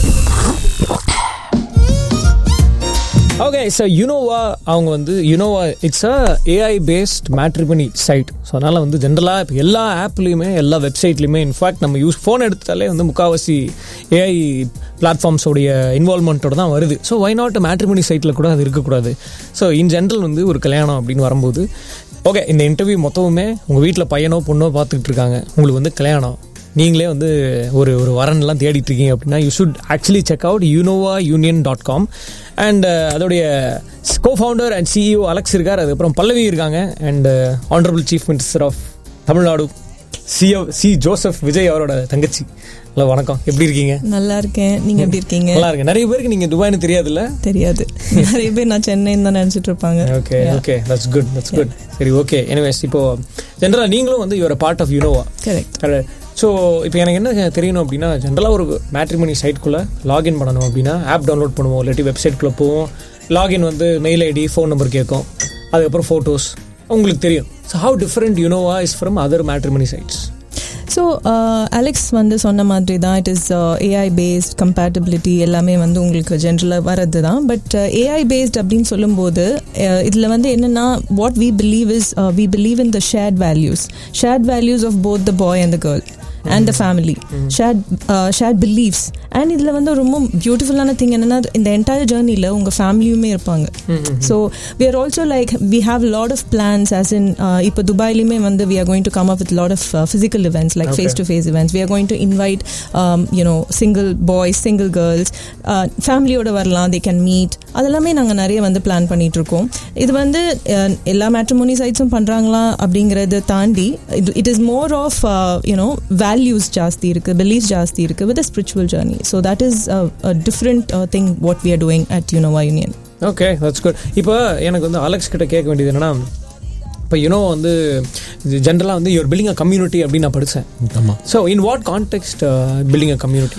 Okay so Unova அவங்க வந்து Unova it's a AI based matrimony site so அதனால் வந்து ஜென்ரலாக இப்போ எல்லா ஆப்லேயுமே எல்லா வெப்சைட்லையுமே இன்ஃபேக்ட் நம்ம யூஸ் ஃபோன் எடுத்தாலே வந்து முக்காவாசி ஏஐ பிளாட்ஃபார்ம்ஸோடைய இன்வால்மெண்ட்டோட தான் வருது ஸோ வை நாட் மேட்ரிமனி சைட்டில் கூட அது இருக்கக்கூடாது ஸோ இன் ஜென்ரல் வந்து ஒரு கல்யாணம் அப்படின்னு வரும்போது ஓகே இந்த இன்டர்வியூ மொத்தமுமே உங்கள் வீட்டில் பையனோ பொண்ணோ பார்த்துக்கிட்டு இருக்காங்க உங்களுக்கு வந்து கல்யாணம் நீங்களே வந்து ஒரு ஒரு வரன்லாம் தேடிட்டு இருக்கீங்க அப்படின்னா you should actually check out Unova union dot com and அதோடைய co founder and CEO Alex இருக்கார் அதுக்கப்புறம் பல்லவி இருக்காங்க and honourable chief minister of Tamil Nadu சிஓ சி ஜோசப் விஜய் அவரோட தங்கச்சி ஹலோ வணக்கம் எப்படி இருக்கீங்க நல்லா இருக்கேன் நீங்க எப்படி இருக்கீங்க நல்லா இருக்கு நிறைய பேருக்கு நீங்க துபாய்னு தெரியாதுல்ல தெரியாது நிறைய பேர் நான் சென்னைன்னு தான் நினைச்சிட்டு இருப்பாங்க okay okay that's good that's good சரி ஓகே எனிவேஸ் இப்போ ஜென்ரலாக நீங்களும் வந்து your part of Unova correct so இப்போ எனக்கு என்ன தெரியணும் அப்படின்னா ஜென்ரலாக ஒரு மேட்ரிமனி சைட்குள்ளே லாகின் பண்ணணும் அப்படின்னா ஆப் டவுன்லோட் பண்ணுவோம் இல்லாட்டி வெப்சைட்குள்ளே போவோம் லாகின் வந்து மெயில் ஐடி ஃபோன் நம்பர் கேட்கும் அதுக்கப்புறம் ஃபோட்டோஸ் உங்களுக்கு தெரியும் so how different Unova is from other matrimony sites so Alex வந்து சொன்ன மாதிரி தான் it is AI based compatibility எல்லாமே வந்து உங்களுக்கு ஜென்ரலாக வரது தான் பட் ஏஐ பேஸ்ட் அப்படின்னு சொல்லும்போது இதில் வந்து என்னென்னா what we believe is we believe in the shared values shared values of both the boy and the girl and the family shared shared believes and இதில் வந்து ரொம்ப பியூட்டிஃபுல்லான திங் என்னன்னா இந்த என்டையர் ஜேர்னியில் உங்கள் ஃபேமிலியுமே இருப்பாங்க so we are also like we have lot of plans as in இப்போ துபாயிலுமே வந்து we are going to come up with lot of physical events like face to face events we are going to invite you know single boys single girls ஃபேமிலியோட வரலாம் they can meet அதெல்லாமே நாங்கள் நிறைய வந்து plan பண்ணிட்டு இருக்கோம் இது வந்து எல்லா மேட்ரிமோனி சைட்ஸும் பண்ணுறாங்களா அப்படிங்கிறத தாண்டி it is more of you know values ஜாஸ்தி இருக்கு பிலீஃப் ஜாஸ்தி இருக்கு with spiritual journey so that is different thing what we are doing at Unova union okay that's good இப்போ எனக்கு வந்து அலெக்ஸ் கிட்ட கேட்க வேண்டியது என்னன்னா இப்போ யுனோ வந்து ஜென்ரலாக வந்து யுவர் பில்டிங் அ கம்யூனிட்டி அப்படின்னு நான் படித்தேன் ஆமாம் so in what contact building a community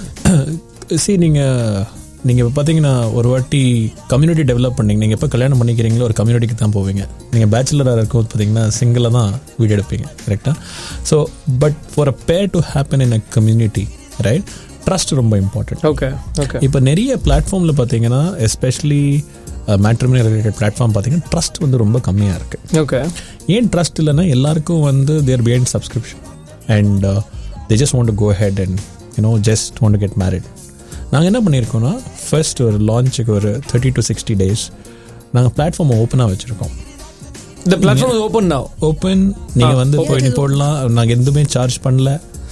see நீங்கள் நீங்கள் இப்போ பார்த்தீங்கன்னா ஒரு வாட்டி கம்யூனிட்டி டெவலப் பண்ணீங்க நீங்கள் எப்போ கல்யாணம் பண்ணிக்கிறீங்களோ ஒரு கம்யூனிட்டிக்கு தான் போவீங்க நீங்கள் பேச்சுலராக இருக்கும்போது பார்த்தீங்கன்னா சிங்கிளாக தான் வீடு எடுப்பீங்க கரெக்டாக so but for a pair to happen in a community right trust ரொம்ப இம்பார்ட்டன்ட் ஓகே ஓகே இப்போ நிறைய பிளாட்ஃபார்மில் பார்த்தீங்கன்னா எஸ்பெஷலி மேட்ரிமனி ரிலேட்டட் பிளாட்ஃபார்ம் பார்த்தீங்கன்னா ட்ரஸ்ட் வந்து ரொம்ப கம்மியாக இருக்குது ஓகே ஏன் ட்ரஸ்ட் இல்லைன்னா எல்லாருக்கும் வந்து there behind subscription and they just want go ahead and you know just want get married நாங்கள் என்ன பண்ணியிருக்கோம்னா ஃபர்ஸ்ட் ஒரு லான்ச்சுக்கு ஒரு தேர்ட்டி டு சிக்ஸ்டி டேஸ் நாங்கள் பிளாட்ஃபார்மை ஓப்பனாக வச்சுருக்கோம் இந்த பிளாட்ஃபார்ம் ஓப்பன் now ஓப்பன் நீங்கள் வந்து போய் போடலாம் நாங்கள் எதுவுமே சார்ஜ் பண்ணல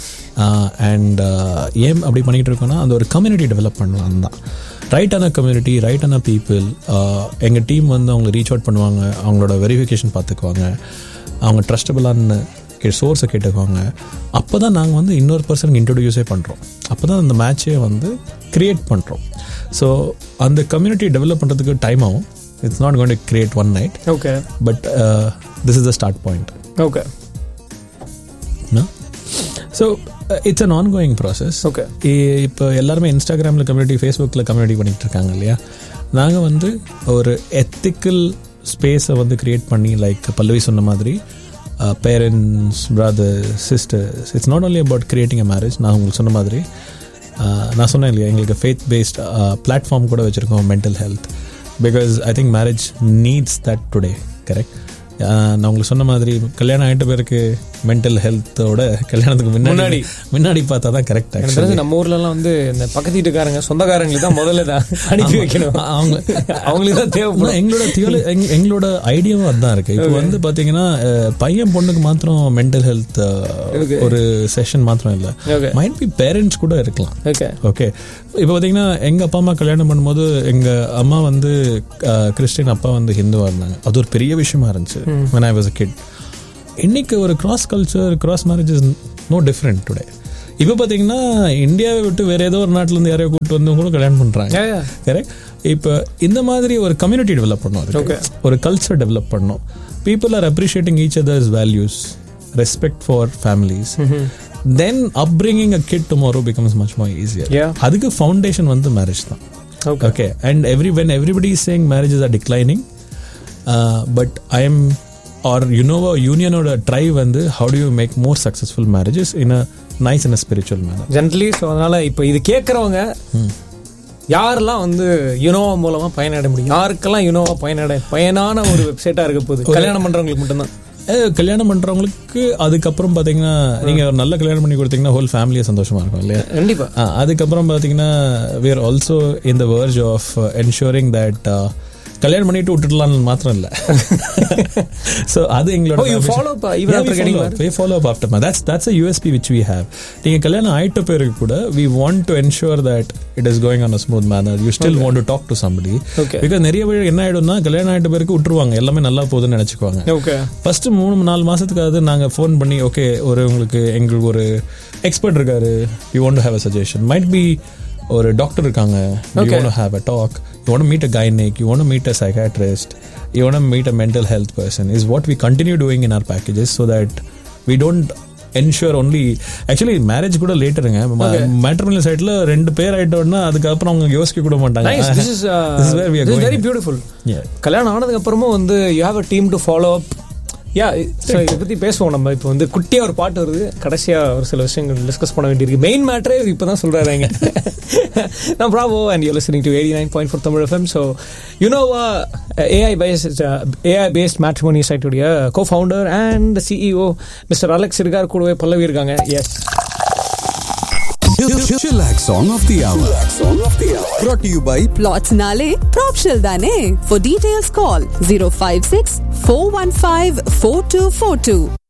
அண்ட் ஏன் அப்படி பண்ணிகிட்டு இருக்கோம்னா அந்த ஒரு கம்யூனிட்டி டெவலப் பண்ணலாம் தான் ரைட்டான கம்யூனிட்டி ரைட்டான பீப்புள் எங்கள் டீம் வந்து அவங்க ரீச் அவுட் பண்ணுவாங்க அவங்களோட வெரிஃபிகேஷன் பார்த்துக்குவாங்க அவங்க ட்ரஸ்டபுளான சோர்ஸை கேட்டுக்குவாங்க அப்போ தான் நாங்கள் வந்து இன்னொரு பர்சனுக்கு இன்ட்ரடியூஸே பண்ணுறோம் அப்போ தான் அந்த மேட்சே வந்து க்ரியேட் பண்ணுறோம் ஸோ அந்த கம்யூனிட்டி டெவலப் பண்ணுறதுக்கு டைம் ஆகும் it's not going to create one night okay but this is the start point okay so it's an on going process okay இப்போ எல்லாருமே இன்ஸ்டாகிராமில் கம்யூனிட்டி ஃபேஸ்புக்கில் கம்யூனிட்டி பண்ணிகிட்டு இருக்காங்க இல்லையா நாங்கள் வந்து ஒரு எத்திக்கல் ஸ்பேஸை வந்து க்ரியேட் பண்ணி லைக் பல்லவி சொன்ன மாதிரி parents brother sisters it's not only about creating a marriage நான் உங்களுக்கு சொன்ன மாதிரி நான் சொன்னேன் இல்லையா எங்களுக்கு ஃபேத் பேஸ்ட் பிளாட்ஃபார்ம் கூட வச்சுருக்கோம் mental health because I think marriage needs that today correct நான் உங்களுக்கு சொன்ன மாதிரி கல்யாணம் ஆகிட்ட பேருக்கு மென்டல் ஹெல்த்தோட கல்யாணத்துக்கு முன்னாடி முன்னாடி பார்த்தா தான் கரெக்ட் எனக்கு தெரிஞ்சு நம்ம ஊர்லலாம் வந்து இந்த பக்கத்து வீட்டுக்காரங்க சொந்தக்காரங்களுக்கு தான் முதல்ல தான் அனுப்பி வைக்கணும் அவங்க அவங்களுக்கு தான் தேவைப்படும் எங்களோட தியோல எங்களோட ஐடியாவும் அதுதான் இருக்கு இப்போ வந்து பாத்தீங்கன்னா பையன் பொண்ணுக்கு மாத்திரம் மென்டல் ஹெல்த் ஒரு செஷன் மாத்திரம் இல்ல மைண்ட் பி பேரண்ட்ஸ் கூட இருக்கலாம் ஓகே ஓகே இப்போ பார்த்தீங்கன்னா எங்கள் அப்பா அம்மா கல்யாணம் பண்ணும்போது எங்கள் அம்மா வந்து கிறிஸ்டின் அப்பா வந்து ஹிந்துவாக இருந்தாங்க அது ஒரு பெரிய விஷயமா இருந்துச்சு when I was a kid இன்னைக்கு ஒரு cross culture cross marriage is no different today இப்போ பார்த்தீங்கன்னா இந்தியாவை விட்டு வேற ஏதோ ஒரு நாட்டிலேருந்து யாரையோ கூப்பிட்டு வந்து கூட கல்யாணம் பண்ணுறாங்க கரெக்ட் இப்போ இந்த மாதிரி ஒரு கம்யூனிட்டி டெவலப் பண்ணும் ஒரு கல்ச்சர் டெவலப் பண்ணும் people are appreciating each others values respect for families then upbringing a kid tomorrow becomes much more easier அதுக்கு ஃபவுண்டேஷன் வந்து மேரேஜ் தான் okay and every when everybody is saying marriages are declining but I am our Unova யூனியனோட try வந்து how do you make more successful marriages in a nice in a spiritual manner generally so அதனால இப்போ இது கேட்குறவங்க யாரெல்லாம் வந்து யுனோவா மூலமா பயனடைய முடியும் யாருக்கெல்லாம் யுனோவா பயனடை பயனான ஒரு வெப்சைட்டா இருக்க போகுது கல்யாணம் பண்றவங்களுக்கு மட்டும்தான் அஹ் கல்யாணம் பண்றவங்களுக்கு அதுக்கப்புறம் பாத்தீங்கன்னா நீங்க ஒரு நல்ல கல்யாணம் பண்ணி கொடுத்தீங்கன்னா ஹோல் ஃபேமிலியே சந்தோஷமா இருக்கும் இல்லையா கண்டிப்பா ஆ, அதுக்கப்புறம் பார்த்தீங்கன்னா we are also in the verge of ensuring that uh, கல்யாணம் பண்ணிட்டு விட்டுடலாம்னு மாத்திரம் இல்ல ஸோ அது எங்களோட Oh, you follow up, uh, even after getting married? we follow up after marriage. that's that's a USP which we have நீங்க கல்யாணம் ஆயிட்ட பிறகு கூட we want to ensure that it is going on a smooth manner you still want to talk to somebody Okay. because நிறைய பேர் என்ன ஆயிடும்னா கல்யாணம் ஆயிட்ட பிறகு விட்டுருவாங்க எல்லாமே நல்லா போகுதுன்னு நினைச்சுக்குவாங்க ஓகே ஃபர்ஸ்ட் மூணு நாலு மாசத்துக்காவது நாங்க ஃபோன் பண்ணி ஓகே ஒரு உங்களுக்கு எங்களுக்கு ஒரு எக்ஸ்பர்ட் இருக்காரு you want to have a suggestion might be ஒரு டாக்டர் இருக்காங்க you Okay. Want have a doc you want meet a gynaec you want meet a psychiatrist you want meet a mental health person is what we continue doing in our packages so that we don't ensure only actually marriage கூட லேட்டருங்க matrimonial சைட்ல ரெண்டு பேர் ஆயிட்டோம்னா அதுக்கப்புறம் அவங்க யோசிக்க கூட மாட்டாங்க nice this is This is where we are going. Very beautiful Yeah. கல்யாணம் ஆனதுக்கு அப்புறமும் வந்து you have a team to follow up yeah so இதை பற்றி பேசுவோம் நம்ம இப்போ வந்து குட்டியா ஒரு பாட்டு வருது கடைசியாக ஒரு சில விஷயங்கள் டிஸ்கஸ் பண்ண வேண்டியிருக்கு மெயின் மேட்டரே இப்போ தான் சொல்கிறாங்க நான் Bravo and you listening to eighty nine point four Tamil FM so Unova AI based AI based matrimony சைட்டுடைய co founder and CEO mister Alex இருக்கார் கூடவே பல்லவி இருக்காங்க yes Chillax Song of the Hour. Song of the Hour. Brought to you by Plots Nale, Propshell Dane. For details, call 056 415 4242.